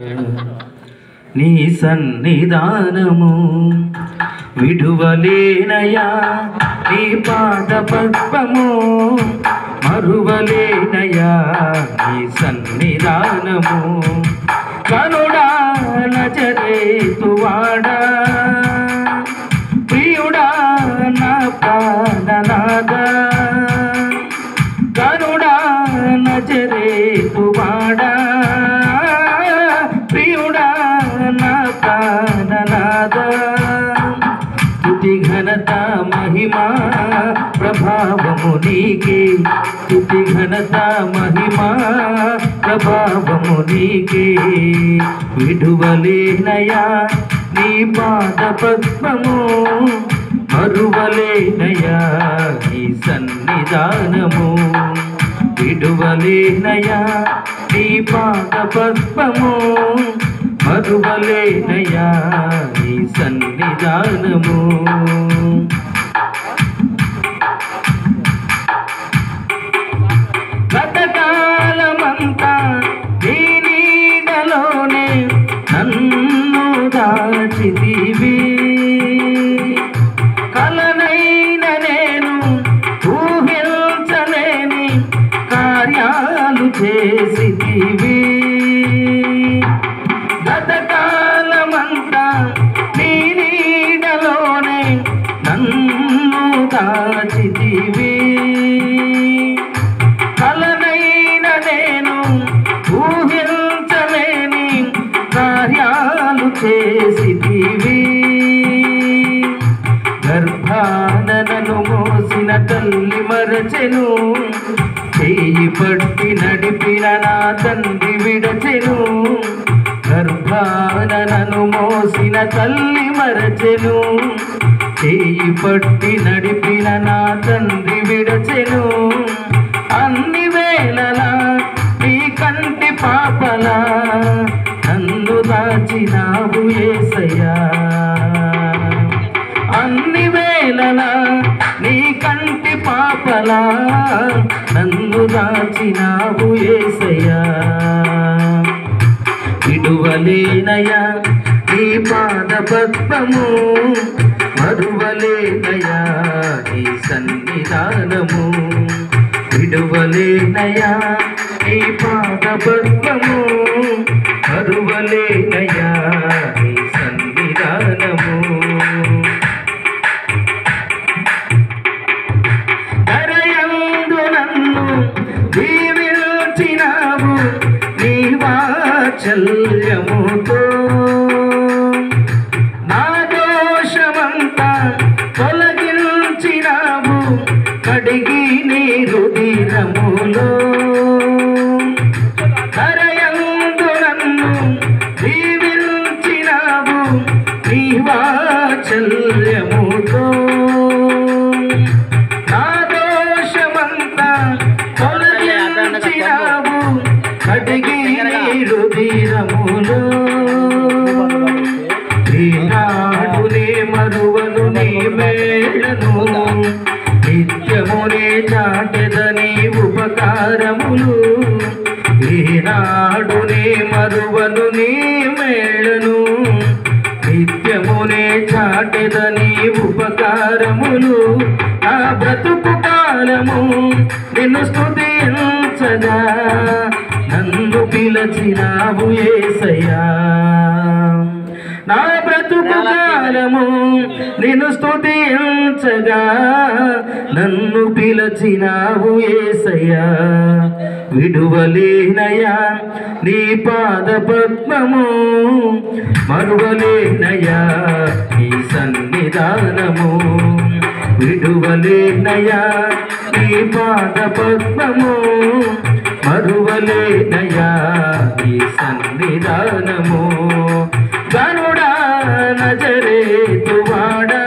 నీ సన్నిధానము విడువలేనయా నీ పాద పద్మము మరువలేనయా నీ సన్నిధానము కనుడా నజరేతువాడా ప్రియుడా నా ప్రాణనాదా కరుణా నజరేతువాడా ప్రియుడా నా ప్రాణనాద స్తుతి ఘనత మహిమా ప్రభావము నీకే స్తుతి ఘనత మహిమా ప్రభావము నీకే విడువలేనయా నీ పాద పద్మము మరువలేనయా నీ సన్నిధానము విడువలేనయా నీ పాద పద్మము మరువలేనయా నీ సన్నిధానము గతకాలమంతా నీ నీడలోనే నన్ను దాచిదివి కలనైన నేను ఊహించలేని కార్యాలు చేసిదివి గతకాలమంతా నీ నీడలోనే నన్ను దాచిదివి కలనైన నేను ఊహించలేని కార్యాలు చేసిదివి గర్భానను మోసిన తల్లి మరచెను చేయి పట్టి నడిపిన నా తండ్రి విడచెను గర్భానను మోసిన తల్లి మరచెను చేయి పట్టి నడిపిన నా తండ్రి విడచెను అన్ని వేళలా నీ కంటి పాపలా నన్ను దాచినావు ఏసయ్యా అన్ని వేళలా నీ కంటి పాపలా నన్ను దాచినావు ఏసయ్యా విడువలేనయా నీ పాద పద్మము మరువలేనయా నీ సన్నిధానము విడువలేనయా నీ పాద పద్మము మరువలేనయా నీ సన్నిధానము దరయందు నన్ను దీవించినావు నీ వాత్సల్యముతో నా దోషమంతా తొలగించినావు కడిగి నీ రుధిరములో దరయందు నన్ను దీవించినావు నీ వాత్సల్యముతో నా దోషమంతా తొలగించినావు కడిగి నీరు తీరములు ఈనాడు నే మరువను నీ మేళను నిత్యమునే చాటెదని ఉపకారములు ఈనాడు నే మరువను నీ మేళను నిత్యమునే చాటెదని ఉపకారములు నా బ్రతుకు కాలము నిన్ను స్తుతించగా నన్ను పిలచినావు ఏసయ్యా నా బ్రతుకు కాలము నిన్ను స్తుతించగా నన్ను పిలచినావు ఏసయ్యా విడువలేనయా నీ పాద పద్మము మరువలేనయా నీ సన్నిధానము విడువలేనయా నీ పాద పద్మము మరువలేనయా నీ సన్నిధానము గనుడా నజరేతువాడా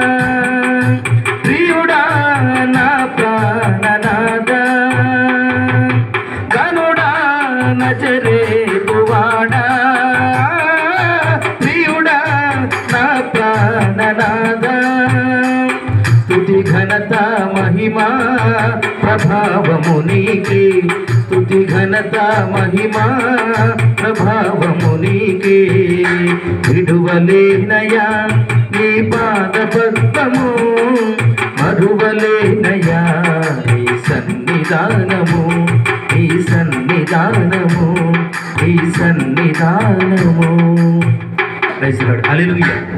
ప్రియుడా నా ప్రాణనాదా గనుడా నజరేతువాడా ప్రియుడా నా ప్రాణనాదా స్తుతి ఘనత మహిమా ప్రభ ప్రభావము నీకే స్తుతి ఘనత మహిమా ప్రభావము నీకే విడువలేనయా నీ పాద పద్మము మరువలేనయా నీ సన్నిధానము నీ సన్నిధానము నీ సన్నిధానము ప్రైజ్ లార్డ్ హల్లెలూయా